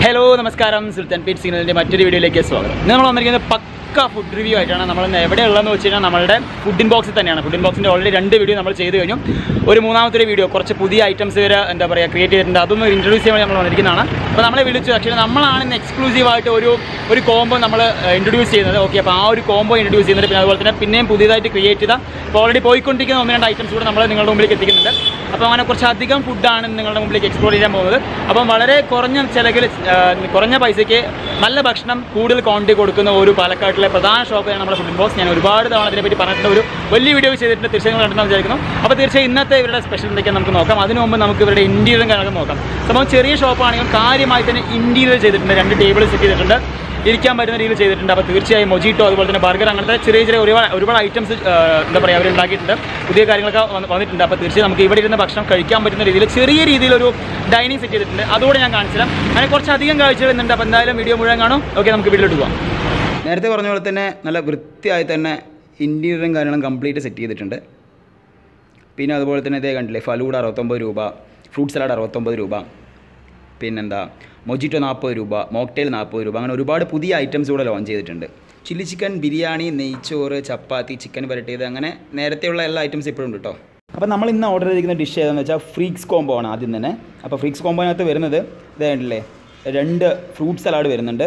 Hello നമസ്കാരം സുൽത്താൻ Pete സിഗ്നലിൻ്റെ മറ്റൊരു വീഡിയോയിലേക്ക് സ്വാഗതം ഇന്ന് നമ്മൾ വന്നിരിക്കുന്നത് പക്ക ഫുഡ് റിവ്യൂ ആയിട്ടാണ് നമ്മൾ ഇന്ന് എവിടെയുള്ളതെന്ന് വെച്ച് കഴിഞ്ഞാൽ നമ്മുടെ ഫുഡിൻ ബോക്സിൽ തന്നെയാണ് ഫുഡിൻ ബോക്സിൻ്റെ ഓൾറെഡി രണ്ട് വീഡിയോ നമ്മൾ ചെയ്ത് കഴിഞ്ഞു ഒരു മൂന്നാമത്തെ ഒരു വീഡിയോ കുറച്ച് പുതിയ ഐറ്റംസ് വരെ എന്താ പറയുക ക്രിയേറ്റ് ചെയ്തിട്ടുണ്ട് അതൊന്നും ഇൻട്രൊഡ്യൂസ് ചെയ്യാൻ വേണ്ടി നമ്മൾ വന്നിരിക്കുന്നതാണ് അപ്പോൾ നമ്മളെ വിളിച്ചു പക്ഷേ നമ്മളാണ് ഇന്ന് എക്സ്ക്ലൂസീവ് ആയിട്ട് ഒരു ഒരു കോംബോ നമ്മൾ ഇൻട്രൊഡ്യൂസ് ചെയ്യുന്നത് ഓക്കെ അപ്പോൾ ആ ഒരു കോംബോ ഇൻട്രൊഡ്യൂസ് ചെയ്യുന്നത് പിന്നെ അതുപോലെ തന്നെ പിന്നെയും പുതിയതായിട്ട് ക്രിയേറ്റ് ചെയ്ത ഇപ്പോൾ ഓൾറെഡി പോയിക്കൊണ്ടിരിക്കുന്ന ഒന്ന് രണ്ട് ഐറ്റംസ് കൂടെ നമ്മൾ നിങ്ങളുടെ മുമ്പിലേക്ക് എത്തിക്കുന്നുണ്ട് അപ്പോൾ അങ്ങനെ കുറച്ച് അധികം ഫുഡാണ് നിങ്ങളുടെ മുമ്പിലേക്ക് എക്സ്പ്ലോർ ചെയ്യാൻ പോകുന്നത് അപ്പം വളരെ കുറഞ്ഞ ചിലകിൽ കുറഞ്ഞ പൈസയ്ക്ക് നല്ല ഭക്ഷണം കൂടുതൽ ക്വാണ്ടിറ്റി കൊടുക്കുന്ന ഒരു പാലക്കാട്ടിലെ പ്രധാന ഷോപ്പാണ് നമ്മുടെ ഫുഡ് ബോക്സ് ഞാൻ ഒരുപാട് തവണ ഇതിനെപ്പറ്റി പറഞ്ഞിട്ടുണ്ട് ഒരു വലിയ വീഡിയോ ചെയ്തിട്ടുണ്ട് തീർച്ചയായും നിങ്ങൾ കണ്ടെന്ന് വിചാരിക്കുന്നു അപ്പോൾ തീർച്ചയായും ഇന്നത്തെ ഇവരുടെ സ്പെഷ്യൽ എന്തൊക്കെയാണ് നമുക്ക് നോക്കാം അതിനു മുമ്പ് നമുക്ക് ഇവരുടെ ഇൻറ്റീരിയറും കാര്യങ്ങളും നോക്കാം സംഭവം ചെറിയ ഷോപ്പാണെങ്കിലും കാര്യമായി തന്നെ ഇൻറ്റീരിയർ ചെയ്തിട്ടുണ്ട് രണ്ട് ടേബിൾ സെറ്റ് ചെയ്തിട്ടുണ്ട് ഇരിക്കാൻ പറ്റുന്ന രീതിയിൽ ചെയ്തിട്ടുണ്ട് അപ്പോൾ തീർച്ചയായും മൊജിറ്റോ അതുപോലെ തന്നെ ബർഗർ അങ്ങനത്തെ ചെറിയ ചെറിയ ഒരുപാട് ഒരുപാട് ഐറ്റംസ് എന്താ പറയുക അവർ ഉണ്ടാക്കിയിട്ടുണ്ട് പുതിയ കാര്യങ്ങളൊക്കെ വന്ന് വന്നിട്ടുണ്ട് അപ്പോൾ തീർച്ചയായും നമുക്ക് ഇവിടെ ഇരുന്ന് ഭക്ഷണം കഴിക്കാൻ പറ്റുന്ന രീതിയിൽ ചെറിയ രീതിയിലൊരു ഡൈനിങ് സെറ്റ് ചെയ്തിട്ടുണ്ട് അതുകൂടെ ഞാൻ കാണിച്ചുതരാം അങ്ങനെ കുറച്ചധികം കാഴ്ച വരുന്നുണ്ട് അപ്പോൾ എന്തായാലും വീഡിയോ മുഴുവൻ കാണും ഓക്കെ നമുക്ക് വീട്ടിലോട്ട് പോകാം നേരത്തെ പറഞ്ഞ പോലെ തന്നെ നല്ല വൃത്തിയായി തന്നെ ഇൻറ്റീരിയറും കാര്യങ്ങളും കംപ്ലീറ്റ് സെറ്റ് ചെയ്തിട്ടുണ്ട് പിന്നെ അതുപോലെ തന്നെ ഇതേ കണ്ടില്ലേ ഫലൂഡ അറുപത്തൊമ്പത് രൂപ ഫ്രൂട്ട് സലാഡ് അറുപത്തൊമ്പത് രൂപ പിന്നെന്താ മൊജിറ്റോ നാൽപ്പത് രൂപ മോക്ടെയിൽ നാൽപ്പത് രൂപ അങ്ങനെ ഒരുപാട് പുതിയ ഐറ്റംസ് കൂടെ ലോഞ്ച് ചെയ്തിട്ടുണ്ട് ചില്ലി ചിക്കൻ ബിരിയാണി നെയ്ച്ചോറ് ചപ്പാത്തി ചിക്കൻ വരട്ടിയത് അങ്ങനെ നേരത്തെയുള്ള എല്ലാ ഐറ്റംസ് ഇപ്പോഴും ഉണ്ട് കേട്ടോ അപ്പോൾ നമ്മൾ ഇന്ന് ഓർഡർ ചെയ്തിരിക്കുന്ന ഡിഷ് ഏതാണെന്ന് വെച്ചാൽ ഫ്രീക്സ് കോംബോ ആണ് ആദ്യം തന്നെ അപ്പോൾ ഫ്രീക്സ് കോംബോനകത്ത് വരുന്നത് ഇതേണ്ടല്ലേ രണ്ട് ഫ്രൂട്ട് സലാഡ് വരുന്നുണ്ട്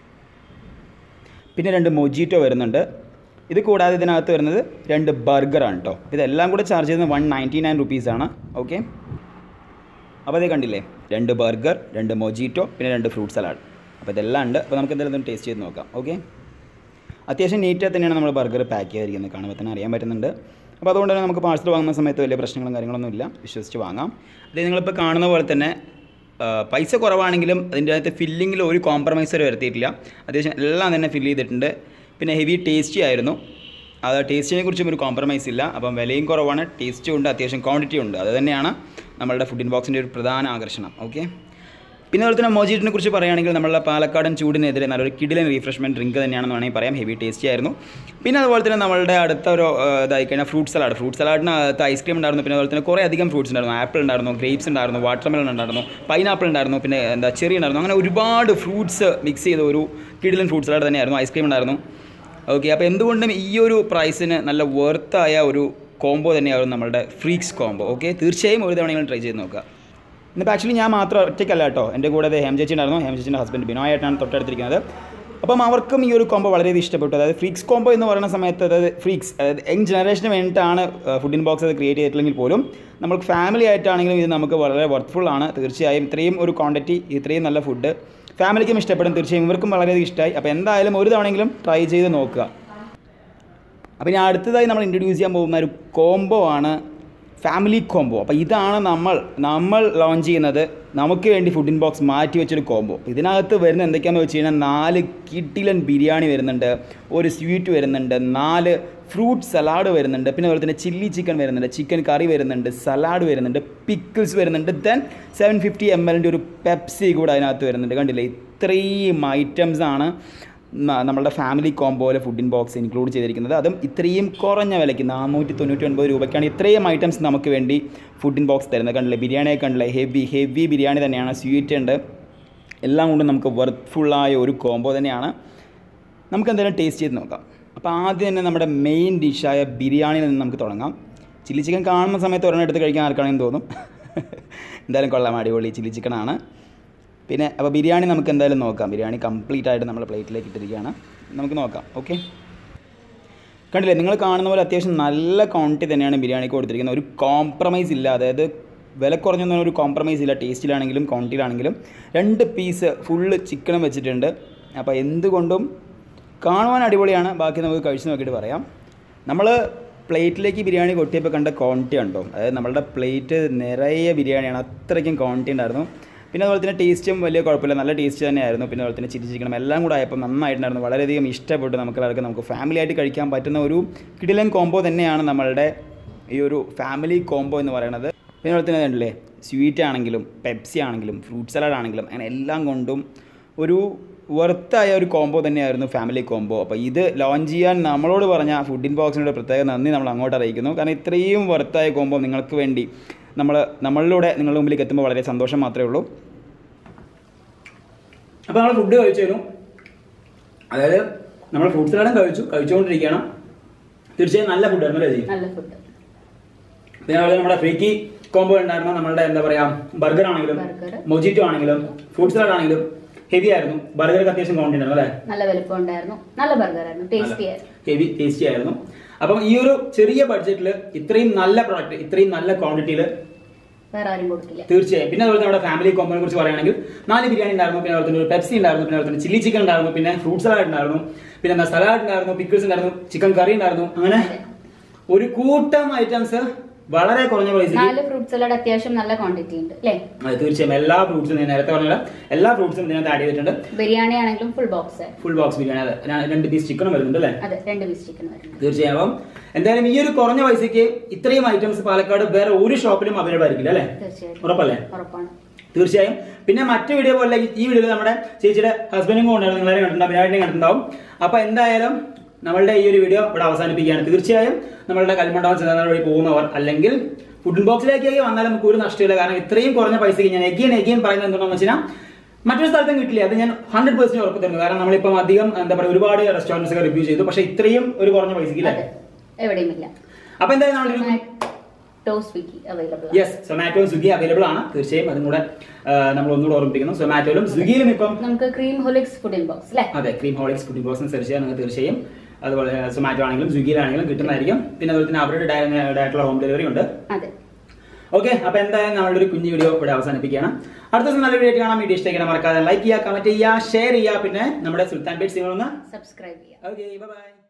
പിന്നെ രണ്ട് മൊജിറ്റോ വരുന്നുണ്ട് ഇത് കൂടാതെ ഇതിനകത്ത് വരുന്നത് രണ്ട് ബർഗറാണ് കേട്ടോ ഇതെല്ലാം കൂടെ ചാർജ് ചെയ്യുന്നത് വൺ നയൻറ്റി നയൻ റുപ്പീസാണ് ഓക്കെ അപ്പോൾ അതേ കണ്ടില്ലേ രണ്ട് ബർഗർ രണ്ട് മൊജിറ്റോ പിന്നെ രണ്ട് ഫ്രൂട്ട് സലാഡ് അപ്പോൾ ഇതെല്ലാം ഉണ്ട് അപ്പോൾ നമുക്ക് എന്തായാലും ടേസ്റ്റ് ചെയ്ത് നോക്കാം ഓക്കെ അത്യാവശ്യം നീറ്റായി തന്നെയാണ് നമ്മൾ ബർഗർ പാക്ക് ചെയ്തിരിക്കുന്നത് കാണുമ്പോൾ തന്നെ അറിയാൻ പറ്റുന്നുണ്ട് അപ്പോൾ അതുകൊണ്ട് തന്നെ നമുക്ക് പാഴ്സൽ വാങ്ങുന്ന സമയത്ത് വലിയ പ്രശ്നങ്ങളും കാര്യങ്ങളൊന്നും ഇല്ല വിശ്വസിച്ച് വാങ്ങാം അതേ നിങ്ങളിപ്പോൾ കാണുന്ന പോലെ തന്നെ ആ, പൈസ കുറവാണെങ്കിലും അതിൻ്റെ അകത്ത് ഫില്ലിങ്ങിൽ ഒരു കോംപ്രമൈസ് വരെ വരുത്തിയിട്ടില്ല അത്യാവശ്യം എല്ലാം തന്നെ ഫില്ല് ചെയ്തിട്ടുണ്ട് പിന്നെ ഹെവി ടേസ്റ്റി ആയിരുന്നു അത് ടേസ്റ്റിനെ കുറിച്ചും ഒരു കോംപ്രമൈസ് ഇല്ല അപ്പം വിലയും കുറവാണ് ടേസ്റ്റും ഉണ്ട് അത്യാവശ്യം ക്വാണ്ടിറ്റി ഉണ്ട് അത് തന്നെയാണ് നമ്മളുടെ ഫുഡിൻ ബോക്സിൻ്റെ ഒരു പ്രധാന ആകർഷണം ഓക്കെ പിന്നെ അതുപോലെ തന്നെ മോജിറ്റിനെ കുറിച്ച് പറയുകയാണെങ്കിൽ നമ്മളുടെ പാലക്കാടൻ ചൂടിനെതിരെ നല്ലൊരു കിടിലൻ റീഫ്രഷ്മെൻറ്റ് ഡ്രിങ്ക് തന്നെയാണെന്ന് വേണമെങ്കിൽ പറയാം ഹെവി ടേസ്റ്റി ആയിരുന്നു പിന്നെ അതുപോലെ തന്നെ നമ്മളുടെ അടുത്ത ഒരു ആ, ഇതായി കഴിഞ്ഞാൽ ഫ്രൂട്ട് സലാഡ് ഫ്രൂട്ട് സലാഡിനകത്ത് ഐസ്ക്രീം ഉണ്ടായിരുന്നു പിന്നെ അതുപോലെ തന്നെ കുറേ അധികം ഫ്രൂട്ട്സ് ഉണ്ടായിരുന്നു ആപ്പിൾ ഉണ്ടായിരുന്നു ഗ്രേപ്സ് ഉണ്ടായിരുന്നു വാട്ടർമെലൺ ഉണ്ടായിരുന്നു പൈനാപ്പിൾ ഉണ്ടായിരുന്നു പിന്നെ എന്താ ചെറി ഉണ്ടായിരുന്നു അങ്ങനെ ഒരുപാട് ഫ്രൂട്ട്സ് മിക്സ് ചെയ്ത ഒരു കിടിലൻ ഫ്രൂട്ട് സലാഡ് തന്നെയായിരുന്നു ഐസ്ക്രീം ഉണ്ടായിരുന്നു ഓക്കെ അപ്പോൾ എന്തുകൊണ്ടും ഈ ഒരു പ്രൈസിന് നല്ല വർത്തായ ഒരു കോംബോ തന്നെയായിരുന്നു നമ്മളുടെ ഫ്രീക്സ് കോംബോ ഓക്കെ തീർച്ചയായും ഒരു തവണ നിങ്ങൾ ട്രൈ ചെയ്ത് നോക്കുക ഇന്നിപ്പോൾ ആക്ച്വലി ഞാൻ മാത്രം ഒറ്റയ്ക്കല്ല കേട്ടോ എൻ്റെ കൂടെ അത് ഹേം ചേച്ചി ഉണ്ടായിരുന്നു ഹേം ചേച്ചിൻ്റെ ഹസ്ബൻഡ് ബിനോയായിട്ടാണ് തൊട്ടടുത്തിരിക്കുന്നത് അപ്പം അവർക്കും ഈ ഒരു കോംബോ വളരെയധികം ഇഷ്ടപ്പെട്ടു അതായത് ഫ്രീക്സ് കോംബോ എന്ന് പറയുന്ന സമയത്ത് അതായത് ഫ്രീക്സ് അതായത് യങ് ജനറേഷന് വേണ്ടിയിട്ടാണ് ഫുഡിൻ ബോക്സ് അത് ക്രിയേറ്റ് ചെയ്തിട്ടില്ലെങ്കിൽ പോലും നമുക്ക് ഫാമിലി ആയിട്ടാണെങ്കിലും ഇത് നമുക്ക് വളരെ വർത്ത്ഫുൾ ആണ് തീർച്ചയായും ഇത്രയും ഒരു ക്വാണ്ടിറ്റി ഇത്രയും നല്ല ഫുഡ് ഫാമിലിക്കും ഇഷ്ടപ്പെടും തീർച്ചയായും ഇവർക്കും വളരെയധികം ഇഷ്ടമായി അപ്പോൾ എന്തായാലും ഒരു തവണയെങ്കിലും ട്രൈ ചെയ്ത് നോക്കുക അപ്പോൾ ഇനി അടുത്തതായി നമ്മൾ ഇൻട്രൊഡ്യൂസ് ചെയ്യാൻ പോകുന്ന ഒരു കോംബോ ആണ് ഫാമിലി കോംബോ അപ്പോൾ ഇതാണ് നമ്മൾ നമ്മൾ ലോഞ്ച് ചെയ്യുന്നത് നമുക്ക് വേണ്ടി ഫുഡിൻ ബോക്സ് മാറ്റി വെച്ചൊരു കോംബോ ഇതിനകത്ത് വരുന്ന എന്തൊക്കെയാണെന്ന് വെച്ച് കഴിഞ്ഞാൽ നാല് കിഡിലൻ ബിരിയാണി വരുന്നുണ്ട് ഒരു സ്വീറ്റ് വരുന്നുണ്ട് നാല് ഫ്രൂട്ട് സലാഡ് വരുന്നുണ്ട് പിന്നെ അതുപോലെ തന്നെ ചില്ലി ചിക്കൻ വരുന്നുണ്ട് ചിക്കൻ കറി വരുന്നുണ്ട് സലാഡ് വരുന്നുണ്ട് പിക്കിൾസ് വരുന്നുണ്ട് ദെൻ സെവൻ ഫിഫ്റ്റി എം എല്ലിൻ്റെ ഒരു പെപ്സി കൂടെ അതിനകത്ത് വരുന്നുണ്ട് കണ്ടില്ലേ ഇത്രയും ഐറ്റംസ് ആണ് ന- നമ്മളുടെ ഫാമിലി കോംബോയിലെ ഫുഡിൻ ബോക്സ് ഇൻക്ലൂഡ് ചെയ്തിരിക്കുന്നത് അതും ഇത്രയും കുറഞ്ഞ വിലയ്ക്ക് നാനൂറ്റി തൊണ്ണൂറ്റി ഒൻപത് രൂപയ്ക്കാണ് ഇത്രയും ഐറ്റംസ് നമുക്ക് വേണ്ടി ഫുഡിൻ ബോക്സ് തരുന്നത് കണ്ടില്ലേ ബിരിയാണിയൊക്കെ കണ്ടില്ലേ ഹെവി ഹെവി ബിരിയാണി തന്നെയാണ് സ്വീറ്റ് ഉണ്ട് എല്ലാം കൊണ്ടും നമുക്ക് വർത്ത്ഫുള്ളായ ഒരു കോംബോ തന്നെയാണ് നമുക്ക് എന്തായാലും ടേസ്റ്റ് ചെയ്ത് നോക്കാം അപ്പോൾ ആദ്യം തന്നെ നമ്മുടെ മെയിൻ ഡിഷായ ബിരിയാണിയിൽ നിന്ന് നമുക്ക് തുടങ്ങാം ചില്ലി ചിക്കൻ കാണുന്ന സമയത്ത് ഒരെണ്ണം എടുത്ത് കഴിക്കാൻ ആർക്കാണെങ്കിലും തോന്നും എന്തായാലും കൊള്ളാം അടിപൊളി ചില്ലി ചിക്കനാണ് പിന്നെ അപ്പോൾ ബിരിയാണി നമുക്ക് എന്തായാലും നോക്കാം ബിരിയാണി കംപ്ലീറ്റ് ആയിട്ട് നമ്മൾ പ്ലേറ്റിലേക്ക് ഇട്ടിരിക്കുകയാണ് നമുക്ക് നോക്കാം ഓക്കെ കണ്ടില്ലേ നിങ്ങൾ കാണുന്ന പോലെ അത്യാവശ്യം നല്ല ക്വാണ്ടിറ്റി തന്നെയാണ് ബിരിയാണിക്ക് കൊടുത്തിരിക്കുന്നത് ഒരു കോംപ്രമൈസ് ഇല്ല അതായത് വില കുറഞ്ഞൊന്നും ഒരു കോംപ്രമൈസ് ഇല്ല ടേസ്റ്റിലാണെങ്കിലും ക്വാണ്ടിറ്റിയിലാണെങ്കിലും രണ്ട് പീസ് ഫുള്ള് ചിക്കനും വെച്ചിട്ടുണ്ട് അപ്പോൾ എന്തുകൊണ്ടും കാണുവാൻ അടിപൊളിയാണ് ബാക്കി നമുക്ക് കഴിച്ച് നോക്കിയിട്ട് പറയാം നമ്മൾ പ്ലേറ്റിലേക്ക് ബിരിയാണി കൊട്ടിയപ്പോൾ കണ്ട ക്വാണ്ടിറ്റി ഉണ്ടോ അതായത് നമ്മളുടെ പ്ലേറ്റ് നിറയെ ബിരിയാണിയാണ് അത്രയ്ക്കും ക്വാണ്ടിറ്റി ഉണ്ടായിരുന്നു പിന്നെ അതുപോലെ തന്നെ ടേസ്റ്റും വലിയ കുഴപ്പമില്ല നല്ല ടേസ്റ്റ് തന്നെയായിരുന്നു പിന്നെ അതുപോലെ തന്നെ ചില്ലി ചിക്കനും എല്ലാം കൂടെ ആയപ്പോൾ നന്നായിട്ടുണ്ടായിരുന്നു വളരെയധികം ഇഷ്ടപ്പെട്ടു നമുക്ക് എല്ലാവർക്കും നമുക്ക് ഫാമിലി ആയിട്ട് കഴിക്കാൻ പറ്റുന്ന ഒരു കിടിലൻ കോംബോ തന്നെയാണ് നമ്മളുടെ ഈ ഒരു ഫാമിലി കോംബോ എന്ന് പറയുന്നത് പിന്നെ അതുപോലെ തന്നെ കണ്ടില്ലേ സ്വീറ്റ് ആണെങ്കിലും പെപ്സി ആണെങ്കിലും ഫ്രൂട്ട് സലാഡ് ആണെങ്കിലും അങ്ങനെ എല്ലാം കൊണ്ടും ഒരു വർത്തായ ഒരു കോംബോ തന്നെയായിരുന്നു ഫാമിലി കോംബോ അപ്പോൾ ഇത് ലോഞ്ച് ചെയ്യാൻ നമ്മളോട് പറഞ്ഞ ഫുഡിൻ ബോക്സിനോട് പ്രത്യേക നന്ദി നമ്മൾ അങ്ങോട്ട് അറിയിക്കുന്നു കാരണം ഇത്രയും വർത്തായ കോംബോ നിങ്ങൾക്ക് വേണ്ടി നമ്മൾ നമ്മളിലൂടെ നിങ്ങളുടെ മുമ്പിലേക്ക് എത്തുമ്പോൾ വളരെ സന്തോഷം മാത്രമേ ഉള്ളൂ അപ്പോൾ നമ്മൾ ഫുഡ് കഴിച്ചു അതായത് നമ്മൾ ഫ്രൂട്ട് സലാഡും കഴിച്ചു കഴിച്ചുകൊണ്ടിരിക്കുകയാണ് തീർച്ചയായും നല്ല ഫുഡായിരുന്നു അല്ലേ ചേച്ചി നല്ല ഫുഡ് പിന്നെ അതുപോലെ നമ്മുടെ ഫ്രീക്കി കോംബോ ഉണ്ടായിരുന്ന നമ്മളുടെ എന്താ പറയാ ബർഗർ ആണെങ്കിലും Burger. മൊജിറ്റോ ആണെങ്കിലും ഫ്രൂട്ട് സലാഡ് ആണെങ്കിലും ഹെവി ആയിരുന്നു ബർഗർക്ക് അത്യാവശ്യം ക്വാണ്ടിറ്റി ഉണ്ടായിരുന്നു അല്ലേ നല്ല വലുപ്പം ഉണ്ടായിരുന്നു നല്ല ബർഗർ ആയിരുന്നു ടേസ്റ്റി ആയിരുന്നു ഹെവി ടേസ്റ്റി ആയിരുന്നു അപ്പം ഈ ഒരു ചെറിയ ബഡ്ജറ്റിൽ ഇത്രയും നല്ല പ്രൊഡക്റ്റ് ഇത്രയും നല്ല ക്വാണ്ടിറ്റിയിൽ വേറെ ആരും കൊടുക്കില്ല തീർച്ചയായും പിന്നെ അതുപോലെ നമ്മുടെ ഫാമിലി കോമ്പോനെ കുറിച്ച് പറയുകയാണെങ്കിൽ നാല് ബിരിയാണി ഉണ്ടായിരുന്നു പിന്നെ അതുപോലെ തന്നെ ഒരു പെപ്സി ഉണ്ടായിരുന്നു പിന്നെ അതുപോലെ തന്നെ ചില്ലി ചിക്കൻ ഉണ്ടായിരുന്നു പിന്നെ ഫ്രൂട്ട് സലാഡ് ഉണ്ടായിരുന്നു പിന്നെ എന്താ സലാഡ് ഉണ്ടായിരുന്നു പിക്കിൾസ് ഉണ്ടായിരുന്നു ചിക്കൻ കറി ഉണ്ടായിരുന്നു അങ്ങനെ ഒരു കൂട്ടം ഐറ്റംസ് വളരെ കുറഞ്ഞ പൈസ നാല് ഫ്രൂട്ട് സലാഡ് അത്യാവശ്യം നല്ല ക്വാണ്ടിറ്റി ഉണ്ട് അല്ലേ അത് തീർച്ചയായും എല്ലാ ഫ്രൂട്ട്സും ഞാൻ നേരത്തെ പറഞ്ഞ പോലെ എല്ലാ ഫ്രൂട്ട്സും ഇതിനകത്ത് ആഡ് ചെയ്തിട്ടുണ്ട് ബിരിയാണി ആണെങ്കിലും full box full box biryani അതെ ഞാൻ രണ്ട് പീസ് ചിക്കനും വരുന്നുണ്ട് അല്ലേ അതെ രണ്ട് പീസ് ചിക്കൻ വരുന്നുണ്ട് തീർച്ചയായും അപ്പം എന്തായാലും ഈ ഒരു കുറഞ്ഞ പൈസയ്ക്ക് ഇത്രയും ഐറ്റംസ് പാലക്കാട് വേറെ ഒരു ഷോപ്പിലും അവൈലബിൾ ആയിരിക്കില്ല അല്ലേ തീർച്ചയായിട്ടും ഉറപ്പല്ലേ ഉറപ്പാണ് തീർച്ചയായും പിന്നെ മറ്റു വീഡിയോ പോലെ ഈ വീഡിയോയിൽ നമ്മുടെ ചേച്ചിയുടെ ഹസ്ബൻഡും കൊണ്ടാണ് നിങ്ങളെ കണ്ടിട്ടുണ്ടാവും വിനാടിനെ കണ്ടിട്ടുണ്ടാവും അപ്പൊ എന്തായാലും നമ്മളുടെ ഈ ഒരു വീഡിയോ ഇവിടെ അവസാനിപ്പിക്കുകയാണ് തീർച്ചയായും നമ്മളുടെ കൽമണ്ഡപം ചെന്നാൽ വഴി പോകുന്നവർ അല്ലെങ്കിൽ ഫുഡ് ബോക്സിലേക്ക് വന്നാൽ നമുക്ക് ഒരു നഷ്ടമില്ല കാരണം ഇത്രയും കുറഞ്ഞ പൈസയ്ക്ക് ഞാൻ എഗെയിൻ എഗെയിൻ പറയുന്നത് എന്താണെന്ന് വെച്ചാൽ മറ്റൊരു സ്ഥലത്തും കിട്ടില്ല അത് ഞാൻ ഹൺഡ്രഡ് പെർസെന്റ് ഉറപ്പ് തരുന്നു കാരണം നമ്മളിപ്പം അധികം എന്താ പറയുക ഒരുപാട് റെസ്റ്റോറൻറ്റ്സ് ഒക്കെ റിവ്യൂ ചെയ്തു പക്ഷേ ഇത്രയും ഒരു കുറഞ്ഞ പൈസയ്ക്ക് അതെ ഇല്ല എവിടെയും ഇല്ല അപ്പൊ എന്തായാലും നമ്മളൊരു ടോ സ്വിഗ്ഗി അവൈലബിൾ യെസ് സൊമാറ്റോയും സ്വിഗ്ഗി അവൈലബിൾ ആണ് തീർച്ചയായും അതും കൂടെ ആ, നമ്മൾ ഒന്നുകൂടെ ഓർമ്മിപ്പിക്കുന്നു സൊമാറ്റോയിലും സ്വിഗ്ഗിയിലും ഇപ്പം നമുക്ക് Creamholics food in box അല്ലേ അതെ Creamholics food box search ചെയ്യാൻ നിങ്ങൾക്ക് തീർച്ചയായും അതുപോലെ സൊമാറ്റോ ആണെങ്കിലും സ്വിഗ്ഗിയിലാണെങ്കിലും കിട്ടുന്നതായിരിക്കും പിന്നെ അതുപോലെ തന്നെ അവരുടെ ഡയറക്റ്റുള്ള ഹോം ഡെലിവറി ഉണ്ട് അതെ ഓക്കെ അപ്പൊ എന്തായാലും നമ്മളുടെ ഒരു കുഞ്ഞു വീഡിയോ ഇവിടെ അവസാനിപ്പിക്കുകയാണ് അടുത്ത ദിവസം നല്ല വീഡിയോ കാണാൻ വീഡിയോ ഇഷ്ടമാക്കണം മറക്കാതെ ലൈക്ക് ചെയ്യുക കമന്റ് ചെയ്യുക ഷെയർ ചെയ്യുക പിന്നെ നമ്മുടെ സുൽത്താൻ പേറ്റ് സിനിമ ഒന്ന് സബ്സ്ക്രൈബ് ചെയ്യാം ഓക്കെ ബൈ